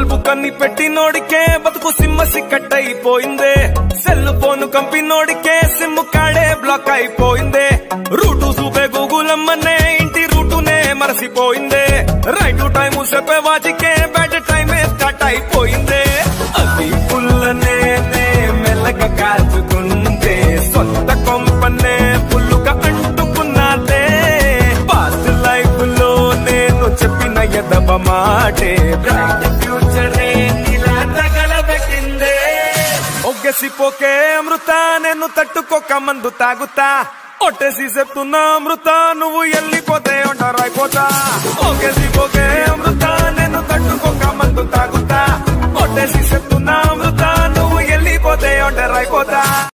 డబ్బు కన్ని పెట్టినోడికే బతుకు సిమ్మ సిక్కట్ అయిపోయిందే సెల్ ఫోన్ కంపినోడికే సిమ్ కాడే బ్లాక్ అయిపోయిందే రూటు చూపే గూగుల్ అమ్మనే ఇంటి రూటునే మరసిపోయిందే రైట్ టైం చెప్పే వాటికే బ్యాడ్ టైమే స్టార్ట్ అయిపోయిందే అది పుల్లనే మెల్లగా కాచుకుంటే సొంత కొంపనే పుల్లుగా అంటుకున్నాదే పాస్ట్ లైఫ్ లో నేను చెప్పిన ఎదవ మాటే బ్రైట్ ఫ్యూచరే ఇలా తగలబెట్టిందే ఒగ్గసిపోకే అమృత నేను తట్టుకోక మందు తాగుతా ఒట్టేసి చెప్తున్నా అమృత నువ్వు వెళ్ళిపోతే ఒంటరైపోతా ఒగ్గసిపోకే అమృత నేను తట్టుకోక మందు తాగుతా ఒట్టేసి చెప్తున్నా అమృత నువ్వు వెళ్ళిపోతే ఒంటరైపోతా